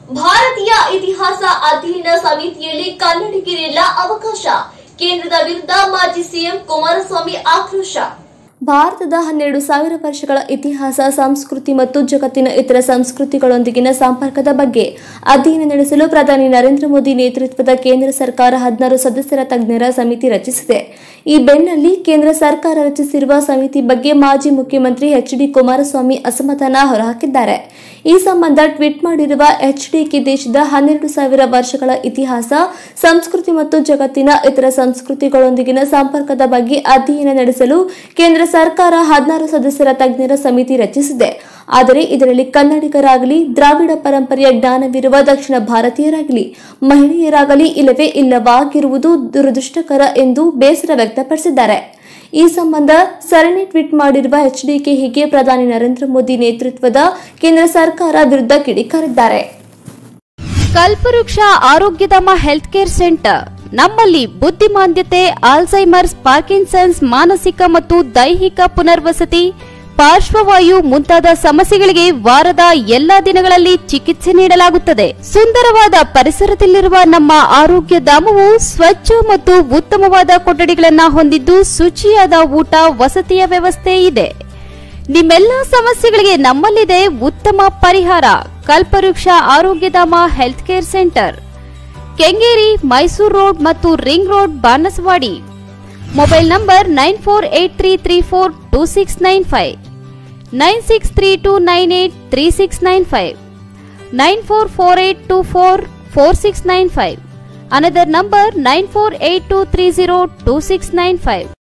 ಭಾರತೀಯ ಇತಿಹಾಸ ಅಧ್ಯಯನ ಸಮಿತಿಯಲ್ಲಿ ಕನ್ನಡಿಗರಿಲ್ಲ ಅವಕಾಶ ಕೇಂದ್ರದ ವಿರುದ್ಧ ಮಾಜಿ ಸಿಎಂ ಕುಮಾರಸ್ವಾಮಿ ಆಕ್ರೋಶ ಭಾರತದ ಹನ್ನೆರಡು ಸಾವಿರ ವರ್ಷಗಳ ಇತಿಹಾಸ ಸಂಸ್ಕೃತಿ ಮತ್ತು ಜಗತ್ತಿನ ಇತರ ಸಂಸ್ಕೃತಿಗಳೊಂದಿಗಿನ ಸಂಪರ್ಕದ ಬಗ್ಗೆ ಅಧ್ಯಯನ ನಡೆಸಲು ಪ್ರಧಾನಿ ನರೇಂದ್ರ ಮೋದಿ ನೇತೃತ್ವದ ಕೇಂದ್ರ ಸರ್ಕಾರ ಹದಿನಾರು ಸದಸ್ಯರ ತಜ್ಞರ ಸಮಿತಿ ರಚಿಸಿದೆ ಈ ಬೆನ್ನಲ್ಲಿ ಕೇಂದ್ರ ಸರ್ಕಾರ ರಚಿಸಿರುವ ಸಮಿತಿ ಬಗ್ಗೆ ಮಾಜಿ ಮುಖ್ಯಮಂತ್ರಿ ಎಚ್ ಡಿ ಕುಮಾರಸ್ವಾಮಿ ಅಸಮಾಧಾನ ಹೊರಹಾಕಿದ್ದಾರೆ ಈ ಸಂಬಂಧ ಟ್ವೀಟ್ ಮಾಡಿರುವ ಎಚ್ಡಿಕೆ ದೇಶದ ಹನ್ನೆರಡು ಸಾವಿರ ವರ್ಷಗಳ ಇತಿಹಾಸ ಸಂಸ್ಕೃತಿ ಮತ್ತು ಜಗತ್ತಿನ ಇತರ ಸಂಸ್ಕೃತಿಗಳೊಂದಿಗಿನ ಸಂಪರ್ಕದ ಬಗ್ಗೆ ಅಧ್ಯಯನ ನಡೆಸಲು ಕೇಂದ್ರ ಸರ್ಕಾರ ಹದಿನಾರು ಸದಸ್ಯರ ತಜ್ಞರ ಸಮಿತಿ ರಚಿಸಿದೆ ಆದರೆ ಇದರಲ್ಲಿ ಕನ್ನಡಿಗರಾಗಲಿ ದ್ರಾವಿಡ ಪರಂಪರೆಯ ಜ್ಞಾನವಿರುವ ದಕ್ಷಿಣ ಭಾರತೀಯರಾಗಲಿ ಮಹಿಳೆಯರಾಗಲಿ ಇಲ್ಲವೇ ಇಲ್ಲವಾಗಿರುವುದು ದುರದೃಷ್ಟಕರ ಎಂದು ಬೇಸರ ವ್ಯಕ್ತಪಡಿಸಿದ್ದಾರೆ ಈ ಸಂಬಂಧ ಸರಣಿ ಟ್ವೀಟ್ ಮಾಡಿರುವ ಎಚ್ಡಿಕೆ ಹೀಗೆ ಪ್ರಧಾನಿ ನರೇಂದ್ರ ಮೋದಿ ನೇತೃತ್ವದ ಕೇಂದ್ರ ಸರ್ಕಾರ ವಿರುದ್ಧ ಕಿಡಿಕಾರಿದ್ದಾರೆ ಕಲ್ಪವೃಕ್ಷ ಆರೋಗ್ಯಧಾಮ ಹೆಲ್ತ್ ಕೇರ್ ಸೆಂಟರ್ ನಮ್ಮಲ್ಲಿ ಬುದ್ಧಿಮಾಂದ್ಯತೆ ಆಲ್ಝೈಮರ್ಸ್ ಪಾರ್ಕಿನ್ಸನ್ಸ್ ಮಾನಸಿಕ ಮತ್ತು ದೈಹಿಕ ಪುನರ್ವಸತಿ ಪಾರ್ಶ್ವವಾಯು ಮುಂತಾದ ಸಮಸ್ಯೆಗಳಿಗೆ ವಾರದ ಎಲ್ಲಾ ದಿನಗಳಲ್ಲಿ ಚಿಕಿತ್ಸೆ ನೀಡಲಾಗುತ್ತದೆ ಸುಂದರವಾದ ಪರಿಸರದಲ್ಲಿರುವ ನಮ್ಮ ಆರೋಗ್ಯ ಧಾಮವು ಸ್ವಚ್ಛ ಮತ್ತು ಉತ್ತಮವಾದ ಕೊಠಡಿಗಳನ್ನು ಹೊಂದಿದ್ದು ಶುಚಿಯಾದ ಊಟ ವಸತಿಯ ವ್ಯವಸ್ಥೆ ಇದೆ ನಿಮ್ಮೆಲ್ಲ ಸಮಸ್ಯೆಗಳಿಗೆ ನಮ್ಮಲ್ಲಿದೆ ಉತ್ತಮ ಪರಿಹಾರ Kalpavriksha Arogyadhama health care centre Kengeri Mysuru road ಮತ್ತು ring road Banaswadi mobile number nine four eight three three four two six nine five nine six three two nine eight three six nine five nine four four eight two four four six nine five another number nine four eight two three zero two six nine five